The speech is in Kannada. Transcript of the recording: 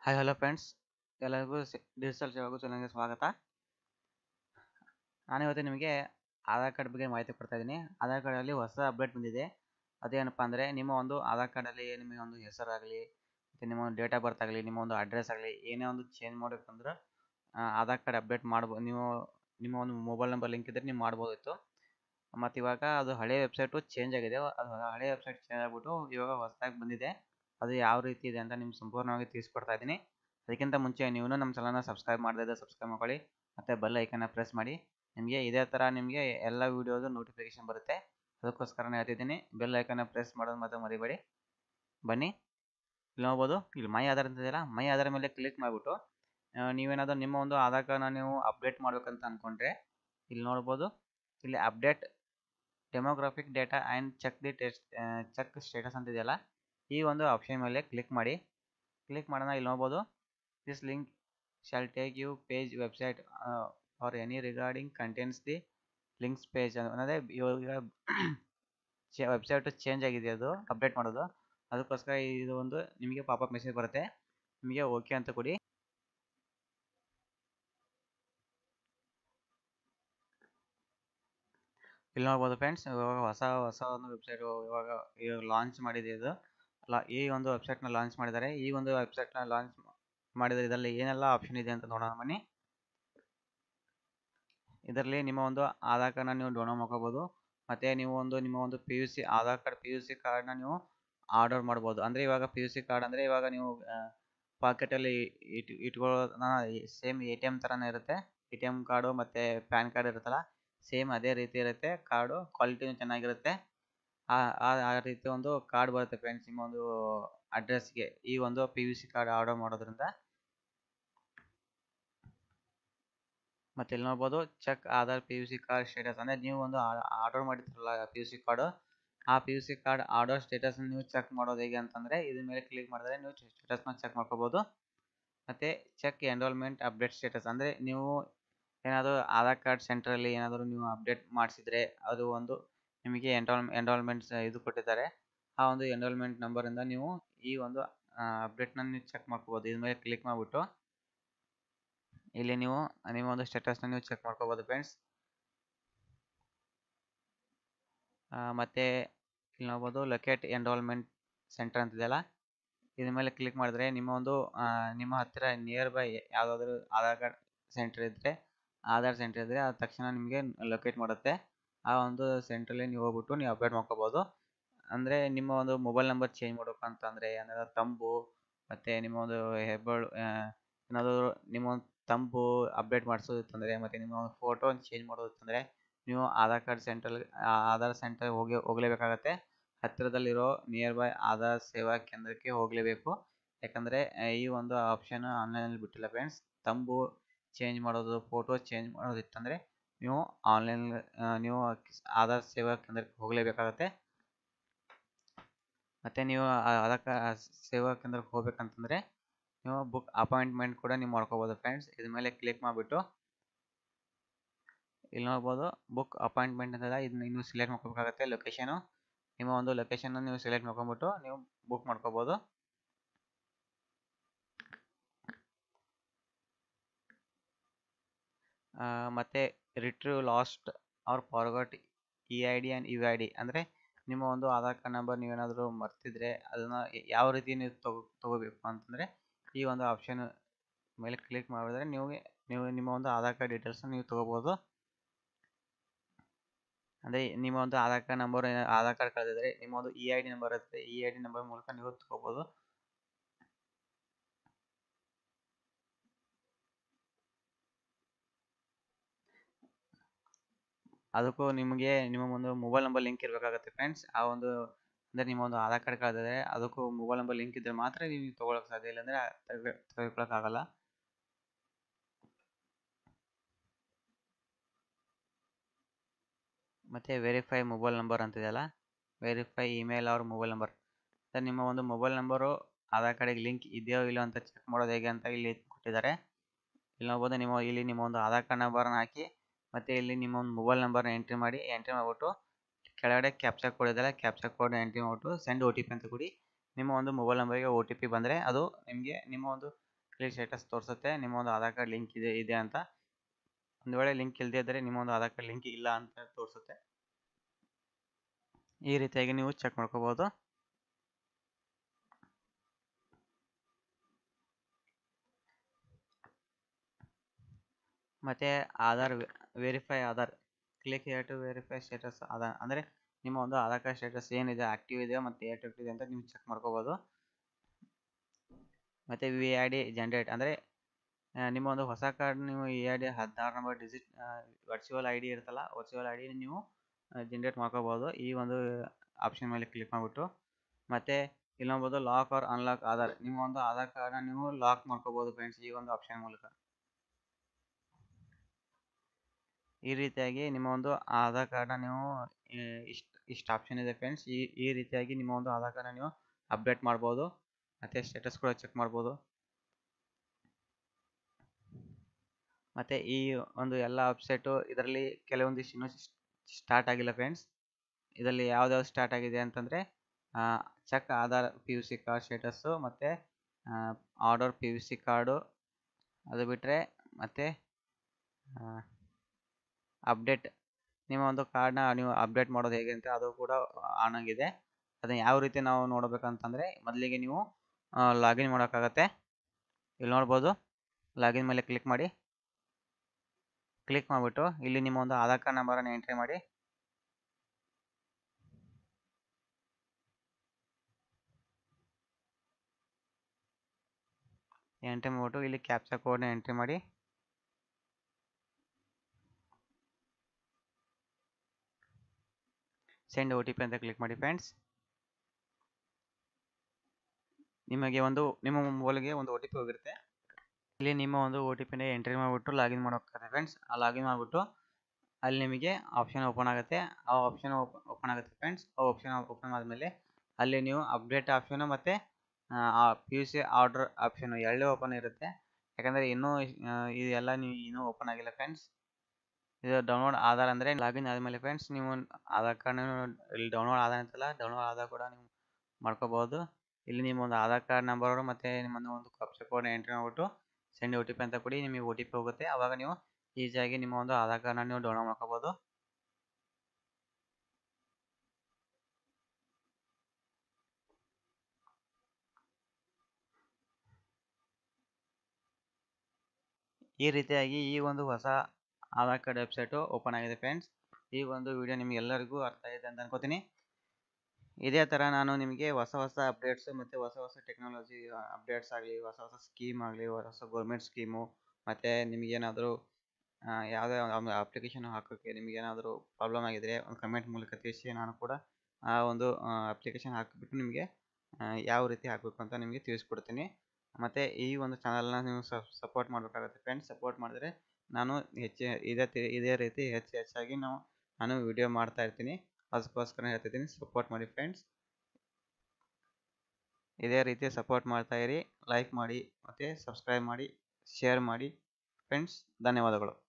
ಹಾಯ್ ಹಲೋ ಫ್ರೆಂಡ್ಸ್ ಎಲ್ಲರಿಗೂ ಡಿಜಿಟಲ್ ಸೇವಾಗೂ ಚಾನಲ್ಗೆ ಸ್ವಾಗತ ನಾನು ಇವತ್ತು ನಿಮಗೆ ಆಧಾರ್ ಕಾರ್ಡ್ ಬಗ್ಗೆ ಮಾಹಿತಿ ಕೊಡ್ತಾ ಇದ್ದೀನಿ ಆಧಾರ್ ಕಾರ್ಡಲ್ಲಿ ಹೊಸ ಅಪ್ಡೇಟ್ ಬಂದಿದೆ ಅದೇನಪ್ಪ ಅಂದರೆ ನಿಮ್ಮ ಒಂದು ಆಧಾರ್ ಕಾರ್ಡಲ್ಲಿ ನಿಮಗೆ ಒಂದು ಹೆಸರಾಗಲಿ ಮತ್ತು ನಿಮ್ಮ ಒಂದು ಡೇಟ್ ಆಫ್ ಬರ್ತ್ ಆಗಲಿ ನಿಮ್ಮ ಒಂದು ಅಡ್ರೆಸ್ ಆಗಲಿ ಏನೇ ಒಂದು ಚೇಂಜ್ ಮಾಡಬೇಕಂದ್ರೆ ಆಧಾರ್ ಕಾರ್ಡ್ ಅಪ್ಡೇಟ್ ಮಾಡ್ಬೋದು ನೀವು ನಿಮ್ಮ ಒಂದು ಮೊಬೈಲ್ ನಂಬರ್ ಲಿಂಕ್ ಇದ್ದರೆ ನೀವು ಮಾಡ್ಬೋದಿತ್ತು ಮತ್ತು ಇವಾಗ ಅದು ಹಳೆ ವೆಬ್ಸೈಟು ಚೇಂಜ್ ಆಗಿದೆ ಅದು ಹಳೆ ವೆಬ್ಸೈಟ್ ಚೇಂಜ್ ಆಗಿಬಿಟ್ಟು ಇವಾಗ ಹೊಸದಾಗಿ ಬಂದಿದೆ ಅದು ಯಾವ ರೀತಿ ಇದೆ ಅಂತ ನಿಮ್ಗೆ ಸಂಪೂರ್ಣವಾಗಿ ತಿಳಿಸ್ಕೊಡ್ತಾ ಇದ್ದೀನಿ ಅದಕ್ಕಿಂತ ಮುಂಚೆ ನೀವು ನಮ್ಮ ಚಾನಲ್ನ ಸಬ್ಸ್ಕ್ರೈಬ್ ಮಾಡದೇ ಸಬ್ಸ್ಕ್ರೈಬ್ ಮಾಡ್ಕೊಳ್ಳಿ ಮತ್ತು ಬೆಲ್ ಐಕನ್ನ ಪ್ರೆಸ್ ಮಾಡಿ ನಿಮಗೆ ಇದೇ ಥರ ನಿಮಗೆ ಎಲ್ಲ ವೀಡಿಯೋದು ನೋಟಿಫಿಕೇಶನ್ ಬರುತ್ತೆ ಅದಕ್ಕೋಸ್ಕರನೇ ಹೇಳ್ತಿದ್ದೀನಿ ಬೆಲ್ ಐಕನ್ನ ಪ್ರೆಸ್ ಮಾಡೋದು ಮಾತ್ರ ಮರಿಬೇಡಿ ಬನ್ನಿ ಇಲ್ಲಿ ನೋಡ್ಬೋದು ಇಲ್ಲಿ ಮೈ ಆಧಾರ್ ಅಂತಿದೆಯಲ್ಲ ಮೈ ಆಧಾರ್ ಮೇಲೆ ಕ್ಲಿಕ್ ಮಾಡಿಬಿಟ್ಟು ನೀವೇನಾದರೂ ನಿಮ್ಮ ಒಂದು ಆಧಾರ್ ಕಾರ್ಡ್ನ ನೀವು ಅಪ್ಡೇಟ್ ಮಾಡ್ಬೇಕಂತ ಅಂದ್ಕೊಂಡ್ರೆ ಇಲ್ಲಿ ನೋಡ್ಬೋದು ಇಲ್ಲಿ update demographic data and check the test check status ಅಂತಿದೆಯಲ್ಲ ಈ ಒಂದು ಆಪ್ಷನ್ ಮೇಲೆ ಕ್ಲಿಕ್ ಮಾಡಿ ಕ್ಲಿಕ್ ಮಾಡೋಣ ಇಲ್ಲಿ ನೋಡ್ಬೋದು this link shall take you page website or any regarding contents the links page ಅನ್ನೋದೇ ಇವಾಗ ವೆಬ್ಸೈಟು ಚೇಂಜ್ ಆಗಿದೆ ಅದು ಅಪ್ಡೇಟ್ ಮಾಡೋದು ಅದಕ್ಕೋಸ್ಕರ ಇದು ಒಂದು ನಿಮಗೆ ಪಾಪಪ್ ಮೆಸೇಜ್ ಬರುತ್ತೆ ನಿಮಗೆ ಓಕೆ ಅಂತ ಕೊಡಿ ಇಲ್ಲಿ ನೋಡ್ಬೋದು ಫ್ರೆಂಡ್ಸ್ ಇವಾಗ ಹೊಸ ಹೊಸ ಒಂದು ವೆಬ್ಸೈಟ್ ಇವಾಗ ಇವಾಗ ಲಾಂಚ್ ಮಾಡಿದೆ ಇದು ಅಲ್ಲ ಈ ಒಂದು ವೆಬ್ಸೈಟ್ನ ಲಾಂಚ್ ಮಾಡಿದ್ದಾರೆ ಈ ಒಂದು ವೆಬ್ಸೈಟ್ನ ಲಾಂಚ್ ಮಾಡಿದರೆ ಇದರಲ್ಲಿ ಏನೆಲ್ಲ ಆಪ್ಷನ್ ಇದೆ ಅಂತ ನೋಡೋಣ ಬನ್ನಿ ಇದರಲ್ಲಿ ನಿಮ್ಮ ಒಂದು ಆಧಾರ್ ಕಾರ್ಡ್ನ ನೀವು ಡೌನ್ಲೋಡ್ ಮಾಡ್ಕೋಬೋದು ಮತ್ತು ನೀವು ಒಂದು ನಿಮ್ಮ ಒಂದು P U C Aadhaar card P U C ಕಾರ್ಡ್ನ ನೀವು ಆರ್ಡರ್ ಮಾಡ್ಬೋದು ಅಂದರೆ ಇವಾಗ ಪಿ ಯು ಸಿ ಕಾರ್ಡ್ ಅಂದರೆ ಇವಾಗ ನೀವು ಪಾಕೆಟಲ್ಲಿ ಇಟ್ ಇಟ್ಕೊಳ್ಳೋದನ್ನ ಸೇಮ್ ಎ ಟಿ ಎಮ್ ಥರನೇ ಇರುತ್ತೆ ಎ ಟಿ ಎಮ್ ಕಾರ್ಡು ಮತ್ತು ಪ್ಯಾನ್ ಕಾರ್ಡ್ ಇರುತ್ತಲ್ಲ ಸೇಮ್ ಅದೇ ರೀತಿ ಇರುತ್ತೆ ಕಾರ್ಡು ಕ್ವಾಲಿಟಿನೂ ಚೆನ್ನಾಗಿರುತ್ತೆ ಆ ಆ ರೀತಿ ಒಂದು ಕಾರ್ಡ್ ಬರುತ್ತೆ ಫ್ರೆಂಡ್ಸ್ ನಿಮ್ಮ ಒಂದು ಅಡ್ರೆಸ್ಗೆ ಈ ಒಂದು P U C card order ಮಾಡೋದ್ರಿಂದ ಮತ್ತು ಇಲ್ಲಿ ನೋಡ್ಬೋದು check Aadhaar P U C card status ಅಂದರೆ ನೀವು ಒಂದು ಆರ್ಡರ್ ಮಾಡಿದ್ರಲ್ಲ ಪಿ ಯು ಸಿ ಕಾರ್ಡು ಆ P U C card order ಸ್ಟೇಟಸ್ನ ನೀವು ಚೆಕ್ ಮಾಡೋದು ಹೇಗೆ ಅಂತಂದರೆ ಇದ್ರ ಮೇಲೆ ಕ್ಲಿಕ್ ಮಾಡಿದ್ರೆ ನೀವು ಸ್ಟೇಟಸ್ನ ಚೆಕ್ ಮಾಡ್ಕೋಬೋದು ಮತ್ತು ಚೆಕ್ ಎನ್ರೋಲ್ಮೆಂಟ್ ಅಪ್ಡೇಟ್ ಸ್ಟೇಟಸ್ ಅಂದರೆ ನೀವು ಏನಾದರೂ ಆಧಾರ್ ಕಾರ್ಡ್ ಸೆಂಟ್ರಲ್ಲಿ ಏನಾದರೂ ನೀವು ಅಪ್ಡೇಟ್ ಮಾಡಿಸಿದ್ರೆ ಅದು ಒಂದು ನಿಮಗೆ ಎನ್ರೋಲ್ ಎನ್ರೋಲ್ಮೆಂಟ್ಸ್ ಇದು ಕೊಟ್ಟಿದ್ದಾರೆ ಆ ಒಂದು ಎನ್ರೋಲ್ಮೆಂಟ್ ನಂಬರಿಂದ ನೀವು ಈ ಒಂದು ಅಪ್ಡೇಟ್ನ ನೀವು ಚೆಕ್ ಮಾಡ್ಕೋಬೋದು ಇದ್ರ ಮೇಲೆ ಕ್ಲಿಕ್ ಮಾಡಿಬಿಟ್ಟು ಇಲ್ಲಿ ನೀವು ನಿಮ್ಮ ಒಂದು ಸ್ಟೇಟಸ್ನ ನೀವು ಚೆಕ್ ಮಾಡ್ಕೋಬೋದು ಫ್ರೆಂಡ್ಸ್ ಮತ್ತು ಇಲ್ಲಿ ನೋಡ್ಬೋದು ಲೊಕೇಟ್ ಎನ್ರೋಲ್ಮೆಂಟ್ ಸೆಂಟರ್ ಅಂತಿದೆಯಲ್ಲ ಇದ್ರ ಮೇಲೆ ಕ್ಲಿಕ್ ಮಾಡಿದ್ರೆ ನಿಮ್ಮ ಒಂದು ನಿಮ್ಮ ಹತ್ತಿರ ನಿಯರ್ ಬೈ ಯಾವುದಾದ್ರೂ ಆಧಾರ್ ಕಾರ್ಡ್ ಸೆಂಟರ್ ಇದ್ದರೆ ಆಧಾರ್ ಸೆಂಟರ್ ಇದ್ದರೆ ಅದ ತಕ್ಷಣ ನಿಮಗೆ ಲೊಕೇಟ್ ಮಾಡುತ್ತೆ ಆ ಒಂದು ಸೆಂಟ್ರಲ್ಲಿ ನೀವು ಹೋಗ್ಬಿಟ್ಟು ನೀವು ಅಪ್ಡೇಟ್ ಮಾಡ್ಕೋಬೋದು ಅಂದರೆ ನಿಮ್ಮ ಒಂದು ಮೊಬೈಲ್ ನಂಬರ್ ಚೇಂಜ್ ಮಾಡಬೇಕು ಅಂತಂದರೆ ಏನಾದರೂ ತಂಬು ಮತ್ತು ನಿಮ್ಮ ಒಂದು ಹೆಬ್ಬಳು ಏನಾದರೂ ನಿಮ್ಮ ಒಂದು ತಂಬು ಅಪ್ಡೇಟ್ ಮಾಡಿಸೋದಿತ್ತಂದರೆ ಮತ್ತು ನಿಮ್ಮ ಒಂದು ಫೋಟೋ ಚೇಂಜ್ ಮಾಡೋದಿತ್ತಂದರೆ ನೀವು ಆಧಾರ್ ಕಾರ್ಡ್ ಸೆಂಟ್ರಲ್ಲಿ ಆಧಾರ್ ಸೆಂಟರ್ ಹೋಗಿ ಹೋಗಲೇಬೇಕಾಗತ್ತೆ ಹತ್ತಿರದಲ್ಲಿರೋ ನಿಯರ್ ಬೈ ಆಧಾರ್ ಸೇವಾ ಕೇಂದ್ರಕ್ಕೆ ಹೋಗಲೇಬೇಕು ಯಾಕಂದರೆ ಈ ಒಂದು ಆಪ್ಷನ್ ಆನ್ಲೈನಲ್ಲಿ ಬಿಟ್ಟಿಲ್ಲ ಫ್ರೆಂಡ್ಸ್ ತಂಬು ಚೇಂಜ್ ಮಾಡೋದು ಫೋಟೋ ಚೇಂಜ್ ಮಾಡೋದಿತ್ತಂದರೆ ನೀವು ಆನ್ಲೈನ್ ನೀವು ಆಧಾರ್ ಸೇವಾ ಕೇಂದ್ರಕ್ಕೆ ಹೋಗಲೇಬೇಕಾಗತ್ತೆ ಮತ್ತು ನೀವು ಆಧಾರ್ ಸೇವಾ ಕೇಂದ್ರಕ್ಕೆ ಹೋಗ್ಬೇಕಂತಂದರೆ ನೀವು ಬುಕ್ ಅಪಾಯಿಂಟ್ಮೆಂಟ್ ಕೂಡ ನೀವು ಮಾಡ್ಕೋಬೋದು ಫ್ರೆಂಡ್ಸ್ ಇದ್ರ ಮೇಲೆ ಕ್ಲಿಕ್ ಮಾಡಿಬಿಟ್ಟು ಇಲ್ಲಿ ನೋಡ್ಬೋದು ಬುಕ್ ಅಪಾಯಿಂಟ್ಮೆಂಟ್ ಅಂತಲ್ಲ ಇದನ್ನ ನೀವು ಸೆಲೆಕ್ಟ್ ಮಾಡ್ಕೋಬೇಕಾಗತ್ತೆ ಲೊಕೇಶನು ನಿಮ್ಮ ಒಂದು ಲೊಕೇಶನ್ನ ನೀವು ಸೆಲೆಕ್ಟ್ ಮಾಡ್ಕೊಂಬಿಟ್ಟು ನೀವು ಬುಕ್ ಮಾಡ್ಕೋಬೋದು ಮತ್ತು retrieve lost or forgot E I D and U I D ಅಂದರೆ ನಿಮ್ಮ ಒಂದು ಆಧಾರ್ ಕಾರ್ಡ್ ನಂಬರ್ ನೀವೇನಾದರೂ ಮರ್ತಿದ್ರೆ ಅದನ್ನು ಯಾವ ರೀತಿ ನೀವು ತಗೋ ತೊಗೋಬೇಕು ಅಂತಂದರೆ ಈ ಒಂದು ಆಪ್ಷನ್ ಮೇಲೆ ಕ್ಲಿಕ್ ಮಾಡಿದ್ರೆ ನೀವು ನೀವು ನಿಮ್ಮ ಒಂದು ಆಧಾರ್ ಕಾರ್ಡ್ ಡೀಟೇಲ್ಸ್ನ ನೀವು ತೊಗೋಬೋದು ಅಂದರೆ ನಿಮ್ಮ ಒಂದು Aadhaar card number Aadhaar card ಕಳೆದಿದ್ರೆ ನಿಮ್ಮ ಒಂದು ಇ ಐ ಡಿ ನಂಬರ್ ಇರುತ್ತೆ ಇ ಐ ಡಿ ನಂಬರ್ ಮೂಲಕ ನೀವು ತೊಗೋಬೋದು ಅದಕ್ಕೂ ನಿಮಗೆ ನಿಮ್ಮ ಒಂದು ಮೊಬೈಲ್ ನಂಬರ್ ಲಿಂಕ್ ಇರಬೇಕಾಗುತ್ತೆ ಫ್ರೆಂಡ್ಸ್ ಆ ಒಂದು ಅಂದರೆ ನಿಮ್ಮ ಒಂದು ಆಧಾರ್ ಕಾರ್ಡ್ ಕಳೆದಿದ್ರೆ ಅದಕ್ಕೂ ಮೊಬೈಲ್ ನಂಬರ್ ಲಿಂಕ್ ಇದ್ದರೆ ಮಾತ್ರ ನೀವು ತೊಗೊಳಕ್ಕೆ ಸಾಧ್ಯ ಇಲ್ಲಾಂದರೆ ತೆಗೆದುಕೊಳ್ಳೋಕ್ಕಾಗಲ್ಲ ಮತ್ತು ವೆರಿಫೈ ಮೊಬೈಲ್ ನಂಬರ್ ಅಂತಿದೆಯಲ್ಲ ವೆರಿಫೈ ಇಮೇಲ್ ಅವ್ರ ಮೊಬೈಲ್ ನಂಬರ್ ಅಂದರೆ ನಿಮ್ಮ ಒಂದು ಮೊಬೈಲ್ ನಂಬರು ಆಧಾರ್ ಕಾರ್ಡಿಗೆ ಲಿಂಕ್ ಇದೆಯೋ ಇಲ್ಲೋ ಅಂತ ಚೆಕ್ ಮಾಡೋದು ಹೇಗೆ ಅಂತ ಇಲ್ಲಿ ಕೊಟ್ಟಿದ್ದಾರೆ ಇಲ್ಲಿ ನೋಡ್ಬೋದು ನಿಮ್ಮ ಇಲ್ಲಿ ನಿಮ್ಮ ಒಂದು ಆಧಾರ್ ಕಾರ್ಡ್ ನಂಬರ್ನ ಹಾಕಿ ಮತ್ತು ಇಲ್ಲಿ ನಿಮ್ಮ ಒಂದು ಮೊಬೈಲ್ ನಂಬರ್ನ ಎಂಟ್ರಿ ಮಾಡಿ ಎಂಟ್ರಿ ಮಾಡಿಬಿಟ್ಟು ಕೆಳಗಡೆ ಕ್ಯಾಪ್ಚಾ ಕೋಡ್ ಇದೆಯಲ್ಲ ಕ್ಯಾಪ್ಚಾ ಕೋಡ್ನ ಎಂಟ್ರಿ ಮಾಡಿಬಿಟ್ಟು ಸೆಂಡ್ ಒ ಟಿ ಪಿ ಅಂತ ಕೊಡಿ ನಿಮ್ಮ ಒಂದು ಮೊಬೈಲ್ ನಂಬರಿಗೆ ಒ ಟಿ ಪಿ ಬಂದರೆ ಅದು ನಿಮಗೆ ನಿಮ್ಮ ಒಂದು ಕ್ಲಿಕ್ ಸ್ಟೇಟಸ್ ತೋರಿಸುತ್ತೆ ನಿಮ್ಮ ಒಂದು ಆಧಾರ್ ಕಾರ್ಡ್ ಲಿಂಕ್ ಇದೆ ಇದೆ ಅಂತ ಒಂದು ವೇಳೆ ಲಿಂಕ್ ಇಲ್ಲದೇ ಇದ್ದರೆ ನಿಮ್ಮ ಒಂದು ಆಧಾರ್ ಕಾರ್ಡ್ ಲಿಂಕ್ ಇಲ್ಲ ಅಂತ ತೋರಿಸುತ್ತೆ ಈ ರೀತಿಯಾಗಿ ನೀವು ಚೆಕ್ ಮಾಡ್ಕೋಬೋದು ಮತ್ತು Aadhaar verify Aadhaar click here to verify status Aadhaar ಅಂದರೆ ನಿಮ್ಮ ಒಂದು ಆಧಾರ್ ಕಾರ್ಡ್ ಸ್ಟೇಟಸ್ ಏನಿದೆ ಆಕ್ಟಿವ್ ಇದೆ ಮತ್ತು ಏಟ್ ಇದೆ ಅಂತ ನೀವು ಚೆಕ್ ಮಾಡ್ಕೋಬೋದು ಮತ್ತು ವಿ ಐ ಡಿ ಜನ್ರೇಟ್ ಅಂದರೆ ನಿಮ್ಮ ಒಂದು ಹೊಸ ಕಾರ್ಡ್ ನೀವು ಇ ಐ ಡಿ ಹದಿನಾರು number digit virtual I D ಇರುತ್ತಲ್ಲ ವರ್ಚುವಲ್ ಐ ಡಿ ನೀವು ಜನ್ರೇಟ್ ಮಾಡ್ಕೋಬೋದು ಈ ಒಂದು ಆಪ್ಷನ್ ಮೇಲೆ ಕ್ಲಿಕ್ ಮಾಡಿಬಿಟ್ಟು ಮತ್ತು ಇಲ್ಲಿ ನೋಡ್ಬೋದು ಲಾಕ್ ಆರ್ ಅನ್ಲಾಕ್ ಆಧಾರ್ ನಿಮ್ಮ ಒಂದು ಆಧಾರ್ ಕಾರ್ಡ್ನ ನೀವು ಲಾಕ್ ಮಾಡ್ಕೋಬೋದು ಫ್ರೆಂಡ್ಸ್ ಈ ಒಂದು ಆಪ್ಷನ್ ಮೂಲಕ ಈ ರೀತಿಯಾಗಿ ನಿಮ್ಮ ಒಂದು ಆಧಾರ್ ಕಾರ್ಡ್ನ ನೀವು ಇಷ್ಟು ಇಷ್ಟು ಆಪ್ಷನ್ ಇದೆ ಫ್ರೆಂಡ್ಸ್ ಈ ಈ ರೀತಿಯಾಗಿ ನಿಮ್ಮ ಒಂದು ಆಧಾರ್ ಕಾರ್ಡ್ನ ನೀವು ಅಪ್ಡೇಟ್ ಮಾಡ್ಬೋದು ಮತ್ತು ಸ್ಟೇಟಸ್ ಕೂಡ ಚೆಕ್ ಮಾಡ್ಬೋದು ಮತ್ತು ಈ ಒಂದು ಎಲ್ಲ ವೆಬ್ಸೈಟು ಇದರಲ್ಲಿ ಕೆಲವೊಂದಿಷ್ಟು ಇನ್ನೂ ಸ್ಟಾರ್ಟ್ ಆಗಿಲ್ಲ ಫ್ರೆಂಡ್ಸ್ ಇದರಲ್ಲಿ ಯಾವ್ದಾವ್ದು ಸ್ಟಾರ್ಟ್ ಆಗಿದೆ ಅಂತಂದರೆ check Aadhaar P U C card status ಮತ್ತು order P U C card ಅದು ಬಿಟ್ಟರೆ ಮತ್ತು ಅಪ್ಡೇಟ್ ನಿಮ್ಮ ಒಂದು ಕಾರ್ಡ್ನ ನೀವು ಅಪ್ಡೇಟ್ ಮಾಡೋದು ಹೇಗೆ ಅಂತ ಅದು ಕೂಡ ಆನ್ ಆಗಿದೆ ಅದನ್ನು ಯಾವ ರೀತಿ ನಾವು ನೋಡಬೇಕಂತಂದರೆ ಮೊದಲಿಗೆ ನೀವು ಲಾಗಿನ್ ಮಾಡೋಕ್ಕಾಗತ್ತೆ ಇಲ್ಲಿ ನೋಡ್ಬೋದು ಲಾಗಿನ್ ಮೇಲೆ ಕ್ಲಿಕ್ ಮಾಡಿ ಕ್ಲಿಕ್ ಮಾಡಿಬಿಟ್ಟು ಇಲ್ಲಿ ನಿಮ್ಮ ಒಂದು ಆಧಾರ್ ಕಾರ್ಡ್ ನಂಬರನ್ನು ಎಂಟ್ರಿ ಮಾಡಿ ಎಂಟ್ರಿ ಮಾಡಿಬಿಟ್ಟು ಇಲ್ಲಿ ಕ್ಯಾಪ್ಚಾ ಕೋಡ್ನ ಎಂಟ್ರಿ ಮಾಡಿ ಸೆಂಡ್ ಒ ಟಿ ಪಿ ಅಂತ ಕ್ಲಿಕ್ ಮಾಡಿ ಫ್ರೆಂಡ್ಸ್ ನಿಮಗೆ ಒಂದು ನಿಮ್ಮ ಮೊಬೈಲ್ಗೆ ಒಂದು ಒ ಟಿ ಪಿ ಹೋಗಿರುತ್ತೆ ಇಲ್ಲಿ ನಿಮ್ಮ ಒಂದು ಒ ಟಿ ಪಿನ ಎಂಟ್ರಿ ಮಾಡಿಬಿಟ್ಟು ಲಾಗಿನ್ ಮಾಡೋಕ್ಕಾಗುತ್ತೆ ಫ್ರೆಂಡ್ಸ್ ಆ ಲಾಗಿನ್ ಮಾಡಿಬಿಟ್ಟು ಅಲ್ಲಿ ನಿಮಗೆ ಆಪ್ಷನ್ ಓಪನ್ ಆಗುತ್ತೆ ಆ ಆಪ್ಷನ್ ಓಪನ್ ಆಗುತ್ತೆ ಫ್ರೆಂಡ್ಸ್ ಆ ಆಪ್ಷನ್ ಓಪನ್ ಆದಮೇಲೆ ಅಲ್ಲಿ ನೀವು ಅಪ್ಡೇಟ್ ಆಪ್ಷನು ಮತ್ತು P U C order option ಎರಡೇ ಓಪನ್ ಇರುತ್ತೆ ಯಾಕಂದರೆ ಇನ್ನೂ ಇದೆಲ್ಲ ನೀವು ಇನ್ನೂ ಓಪನ್ ಆಗಿಲ್ಲ ಫ್ರೆಂಡ್ಸ್ ಇದು ಡೌನ್ಲೋಡ್ ಆಧಾರ್ ಅಂದರೆ ಲಾಗಿನ್ ಆದಮೇಲೆ ಫ್ರೆಂಡ್ಸ್ ನೀವು ಆಧಾರ್ ಕಾರ್ಡ್ನ ಇಲ್ಲಿ ಡೌನ್ಲೋಡ್ ಆಧಾರ್ ಅಂತಲ್ಲ ಡೌನ್ಲೋಡ್ ಆಧಾರ್ ಕೂಡ ನೀವು ಮಾಡ್ಕೋಬೋದು ಇಲ್ಲಿ ನಿಮ್ಮ ಒಂದು ಆಧಾರ್ ಕಾರ್ಡ್ ನಂಬರು ಮತ್ತು ನಿಮ್ಮೊಂದು ಒಂದು ಕಪ್ಸ ಕೋಡ್ನ ಎಂಟ್ರಿ ಮಾಡಿಬಿಟ್ಟು ಸೆಂಡ್ ಒ ಟಿ ಪಿ ಅಂತ ಕೊಡಿ ನಿಮಗೆ ಒ ಟಿ ಪಿ ಹೋಗುತ್ತೆ ಆವಾಗ ನೀವು ಈಸಿಯಾಗಿ ನಿಮ್ಮ ಒಂದು ಆಧಾರ್ ಕಾರ್ಡ್ನ ನೀವು ಡೌನ್ಲೋಡ್ ಮಾಡ್ಕೋಬೋದು ಈ ರೀತಿಯಾಗಿ ಈ ಒಂದು ಹೊಸ ಆಧಾರ್ ಕಾರ್ಡ್ ವೆಬ್ಸೈಟು ಓಪನ್ ಆಗಿದೆ ಫ್ರೆಂಡ್ಸ್ ಈ ಒಂದು ವಿಡಿಯೋ ನಿಮಗೆಲ್ಲರಿಗೂ ಅರ್ಥ ಆಗಿದೆ ಅಂತ ಅನ್ಕೋತೀನಿ ಇದೇ ಥರ ನಾನು ನಿಮಗೆ ಹೊಸ ಹೊಸ ಅಪ್ಡೇಟ್ಸು ಮತ್ತು ಹೊಸ ಹೊಸ ಟೆಕ್ನಾಲಜಿ ಅಪ್ಡೇಟ್ಸ್ ಆಗಲಿ ಹೊಸ ಹೊಸ ಸ್ಕೀಮ್ ಆಗಲಿ ಹೊಸ ಗೌರ್ಮೆಂಟ್ ಸ್ಕೀಮು ಮತ್ತು ನಿಮಗೇನಾದರೂ ಯಾವುದೇ ಒಂದು ಅಪ್ಲಿಕೇಶನ್ ಹಾಕೋಕ್ಕೆ ನಿಮಗೇನಾದರೂ ಪ್ರಾಬ್ಲಮ್ ಆಗಿದ್ದರೆ ಒಂದು ಕಮೆಂಟ್ ಮೂಲಕ ತಿಳಿಸಿ ನಾನು ಕೂಡ ಆ ಒಂದು ಅಪ್ಲಿಕೇಶನ್ ಹಾಕಿಬಿಟ್ಟು ನಿಮಗೆ ಯಾವ ರೀತಿ ಹಾಕಬೇಕು ಅಂತ ನಿಮಗೆ ತಿಳಿಸ್ಕೊಡ್ತೀನಿ ಮತ್ತು ಈ ಒಂದು ಚಾನಲ್ನ ನೀವು ಸಪೋರ್ಟ್ ಮಾಡಬೇಕಾಗುತ್ತೆ ಫ್ರೆಂಡ್ಸ್ ಸಪೋರ್ಟ್ ಮಾಡಿದ್ರೆ ನಾನು ಹೆಚ್ಚು ಇದೇ ಇದೇ ರೀತಿ ಹೆಚ್ಚು ಹೆಚ್ಚಾಗಿ ನಾವು ನಾನು ವಿಡಿಯೋ ಮಾಡ್ತಾ ಇರ್ತೀನಿ ಅದಕ್ಕೋಸ್ಕರ ಹೇಳ್ತಿದ್ದೀನಿ ಸಪೋರ್ಟ್ ಮಾಡಿ ಫ್ರೆಂಡ್ಸ್ ಇದೇ ರೀತಿ ಸಪೋರ್ಟ್ ಮಾಡ್ತಾ ಇರಿ ಲೈಕ್ ಮಾಡಿ ಮತ್ತು ಸಬ್ಸ್ಕ್ರೈಬ್ ಮಾಡಿ ಶೇರ್ ಮಾಡಿ ಫ್ರೆಂಡ್ಸ್ ಧನ್ಯವಾದಗಳು